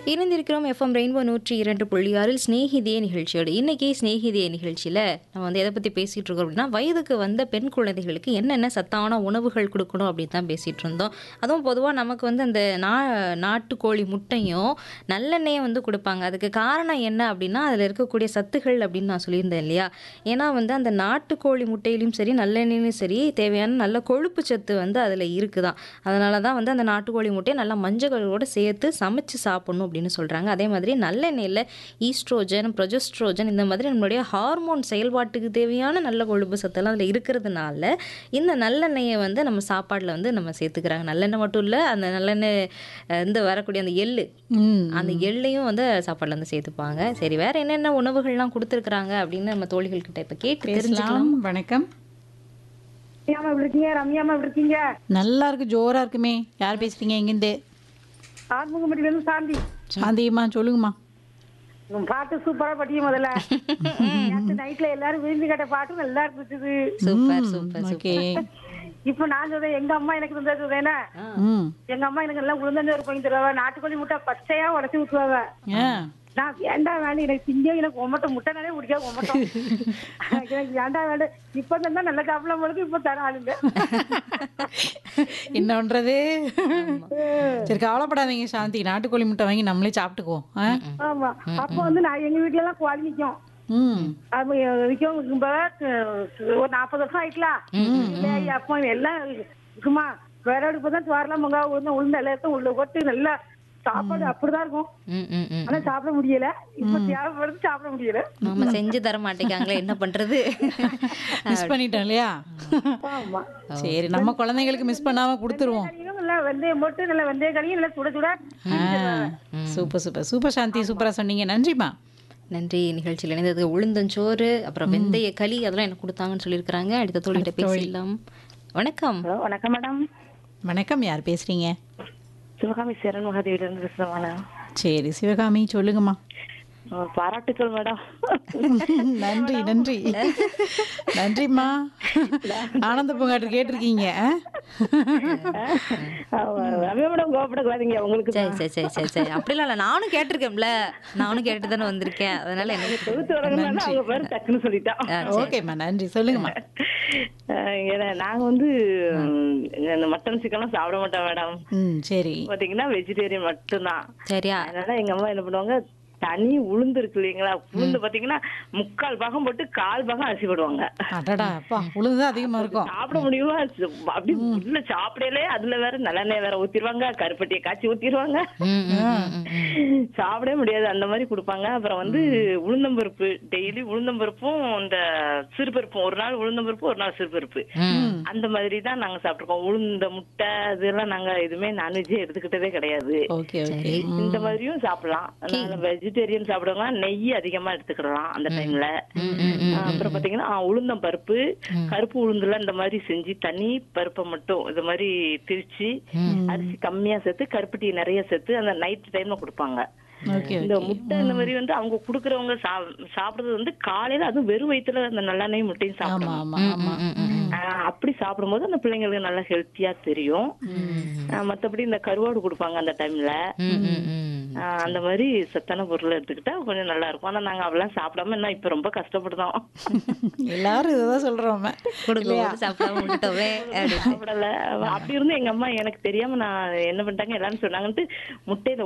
இணைந்திருக்கிறோம் FM rainbow நூற்றி இரண்டு புள்ளி ஆறில் ஸ்நேகிதியே நிகழ்ச்சியோடு இன்னைக்கு ஸ்நேகிதியே நிகழ்ச்சியில் நம்ம வந்து எதை பற்றி பேசிகிட்டு இருக்கோம் அப்படின்னா வயதுக்கு வந்த பெண் குழந்தைகளுக்கு என்னென்ன சத்தான உணவுகள் கொடுக்கணும் அப்படின்னு தான் பேசிகிட்டு இருந்தோம் அதுவும் பொதுவாக நமக்கு வந்து அந்த நா நாட்டுக்கோழி முட்டையும் நல்லெண்ணெயும் வந்து கொடுப்பாங்க அதுக்கு காரணம் என்ன அப்படின்னா அதில் இருக்கக்கூடிய சத்துகள் அப்படின்னு நான் சொல்லியிருந்தேன் இல்லையா ஏன்னா வந்து அந்த நாட்டுக்கோழி முட்டையிலையும் சரி நல்லெண்ணெயிலையும் சரி தேவையான நல்ல கொழுப்பு சத்து வந்து அதில் இருக்குதான் அதனால தான் வந்து அந்த நாட்டுக்கோழி முட்டையை நல்லா மஞ்சளோட சேர்த்து சமைச்சு சாப்பிடணும் அப்படின்னு சொல்கிறாங்க அதே மாதிரி நல்லெண்ணெயில் ஈஸ்ட்ரோஜன் ப்ரொஜெஸ்ட்ரோஜன் இந்த மாதிரி நம்மளுடைய ஹார்மோன் செயல்பாட்டுக்கு தேவையான நல்ல கொழுப்பு சத்தெல்லாம் அதில் இருக்கிறதுனால இந்த நல்லெண்ணெயை வந்து நம்ம சாப்பாட்டில் வந்து நம்ம சேர்த்துக்கிறாங்க நல்லெண்ணெய் மட்டும் இல்லை அந்த நல்லெண்ணெய் அஹ், இந்த வரக்கூடிய அந்த எள்ளு ம் அந்த எள்ளையும் வந்து சாப்பாடுல வந்து சேர்த்துப்பாங்க சரி வேற என்னென்ன உணவுகள்லாம் கொடுத்துருக்குறாங்க அப்படின்னு நம்ம தோழிகள் கிட்ட இப்போ கேட்டு தெரிஞ்சுக்கலாம் பேசலாம் வணக்கம் ரம்யாமா எப்படி இருக்கீங்க ரம்யாமா எப்படி இருக்கீங்க நல்லா இருக்கு ஜோரா இருக்குமே யார் பேசுறீங்க எங்கிருந்து ஆறுமுகம்பட்டியில இருந்து சாந்தி சாந்தியம்மா சொல்லுங்கம்மா உங்க பாட்டு சூப்பரா படிக்க முதல்ல நேத்து நைட்ல எல்லாரும் விரும்பி கேட்ட பாட்டு நல்லா இருந்துச்சு சூப்பர் சூப்பர் ஓகே இப்ப நான் சொல்றேன் எங்க அம்மா எனக்கு இருந்தது சொல்றேன்னா ம் எங்க அம்மா எனக்கு எல்லாம் உளுந்தஞ்சோறு பண்ணி தருவாங்க நாட்டுக்கோழி முட்டை பச்சையா உடச்சி ஊத்துவாங்க ஆ நான் வேண்டாம் வேண்டாம் எனக்கு திங்க எனக்கு ஒமட்டும் முட்டைனாலே முடிக்காது ஒமட்டும் எனக்கு வேண்டாம் வேண்டாம் இப்ப தான் நல்ல சாப்பிடலாம் பொழுது இப்ப தர ஆளுங்க என்ன பண்றது சரி கவலைப்படாதீங்க சாந்தி நாட்டுக்கோழி முட்டை வாங்கி நம்மளே சாப்பிட்டுக்குவோம் ஆ? ஆமா அப்ப வந்து நான் எங்க வீட்டுல எல்லாம் கோழி நிக்கும் ம் அது விற்கும் இப்ப ஒரு நாற்பது வருஷம் ஆயிட்டலாம் இல்லை, அப்போ எல்லாம் சும்மா வேற இப்ப தான் சோறலாம் முங்கா உளுந்த உளுந்த எல்லாத்தையும் உள்ள போட்டு நல்லா சாப்பாடு அப்படிதான் இருக்கும் ம் ம் ம் ஆனா சாப்பிட முடியல இப்ப தேவைப்படுறது சாப்பிட முடியல மாமா செஞ்சு தர மாட்டேங்காங்களே என்ன பண்றது மிஸ் பண்ணிட்டோம் இல்லையா ஆமா சரி நம்ம குழந்தைங்களுக்கு மிஸ் பண்ணாம கொடுத்துருவோம் கறியும் நல்லா வெந்தயம் போட்டு நல்லா வெந்தய கறியும் நல்லா சுட சுட சூப்பர் சூப்பர் சூப்பர் சாந்தி சூப்பரா சொன்னீங்க நன்றிம்மா நன்றி நிகழ்ச்சியில் இணைந்ததுக்கு உளுந்தஞ்சோறு அப்புறம் வெந்தய களி அதெல்லாம் எனக்கு கொடுத்தாங்கன்னு சொல்லியிருக்கிறாங்க அடுத்த தோழிகிட்ட பேசிடலாம் வணக்கம் ஹலோ வணக்கம் மேடம் வணக்கம் யார் பேசுறீங்க சிவகாமி சேரன் மகாதேவில இருந்து பேசுறேன் மேடம் சரி சிவகாமி சொல்லுங்கம்மா பாராட்டுக்கள் மேடம் நன்றி நன்றி நன்றிம்மா ஆனந்த பூங்காட்டு கேட்டிருக்கீங்க ஆ? ரம்யா மேடம் கோபப்படக்கூடாதீங்க உங்களுக்கு சரி சரி சரி சரி சரி அப்படிலாம் இல்லை நானும் கேட்டிருக்கேன்ல நானும் கேட்டு தானே வந்திருக்கேன் அதனால எனக்கு தொகுத்து வரணும்னா அவங்க பேர் டக்குன்னு சொல்லிட்டான் ஆ, சரி. ஓகேம்மா நன்றி சொல்லுங்கம்மா அஹ் ஏன்னா நாங்க வந்து உம், இந்த மட்டன் சிக்கன்லாம் சாப்பிட மாட்டோம் மேடம் ம் சரி பாத்தீங்கன்னா வெஜிடேரியன் மட்டும்தான் சரியா அதனால எங்க அம்மா என்ன பண்ணுவாங்க தனி உளுந்து இருக்கு இல்லைங்களா உளுந்து பாத்தீங்கன்னா முக்கால் பாகம் போட்டு கால் பாகம் அரிசி போடுவாங்க அடடா அப்பா உளுந்து அதிகமா இருக்கும் சாப்பிட முடியுமா ச- அப்படி உள்ள சாப்பிடலே அதுல வேற நல்லெண்ணெய் வேற ஊத்திடுவாங்க கருப்பட்டியை காய்ச்சி ஊத்திடுவாங்க ம், ம், ம், ம். சாப்பிடவே முடியாது அந்த மாதிரி கொடுப்பாங்க அப்புறம் வந்து உளுந்தம்பருப்பு டெய்லி உளுந்தம்பருப்பும் இந்த சிறுபருப்பும் ஒரு நாள் உளுந்தம்பருப்பு ஒரு நாள் சிறுபருப்பு ம். அந்த மாதிரி தான் நாங்க சாப்பிட்டுருக்கோம் உளுந்த முட்டை இதெல்லாம் நாங்க எதுவுமே நான்வெஜ்ஜே எடுத்துக்கிட்டதே கிடையாது ஓகே ஓகே இந்த மாதிரியும் சாப்பிடலாம் அதனால வெஜிடேரியன் சாப்பிடுவாங்க நெய் அதிகமா எடுத்துக்கிடலாம் அந்த டைம்ல அப்புறம் பாத்தீங்கன்னா ஆ, உளுந்தம் பருப்பு கருப்பு உளுந்துல இந்த மாதிரி செஞ்சு தனி பருப்பை மட்டும் இது மாதிரி திரிச்சு அரிசி கம்மியா சேர்த்து கருப்பட்டி நிறைய சேர்த்து அந்த நைட் டைம்ல கொடுப்பாங்க ஓகே இந்த முட்டை இந்த மாதிரி வந்து அவங்க குடுக்கறவங்க சா- சாப்பிடுறது வந்து காலையில அதுவும் வெறும் வயித்துல அந்த நல்லெண்ணெய் முட்டையும் ஆமா சாப்பிடணும் ஆமா ஆமா ம், ம், ம். ஆஹ் அப்படி சாப்பிடும்போது அந்த பிள்ளைங்களுக்கு நல்லா ஹெல்த்தியா தெரியும் ஆஹ் மத்தபடி இந்த கருவாடு கொடுப்பாங்க அந்த டைம்ல ம், ம், ம். ஆஹ் அந்த மாதிரி சத்தான பொருள் எடுத்துக்கிட்டா கொஞ்சம் நல்லா இருக்கும் ஆனா நாங்க அவெல்லாம் சாப்பிடாம என்ன இப்ப ரொம்ப கஷ்டப்படுதோம் எல்லாரும் இதுதான் சொல்றோம் கொடுக்கும்போது சாப்பிடாம விட்டுட்டோமே அப்படின்னு சாப்பிடல அப்படி இருந்து எங்க அம்மா எனக்கு தெரியாம நான் என்ன பண்ணிட்டாங்க எல்லாரும் சொன்னாங்கன்ட்டு முட்டையில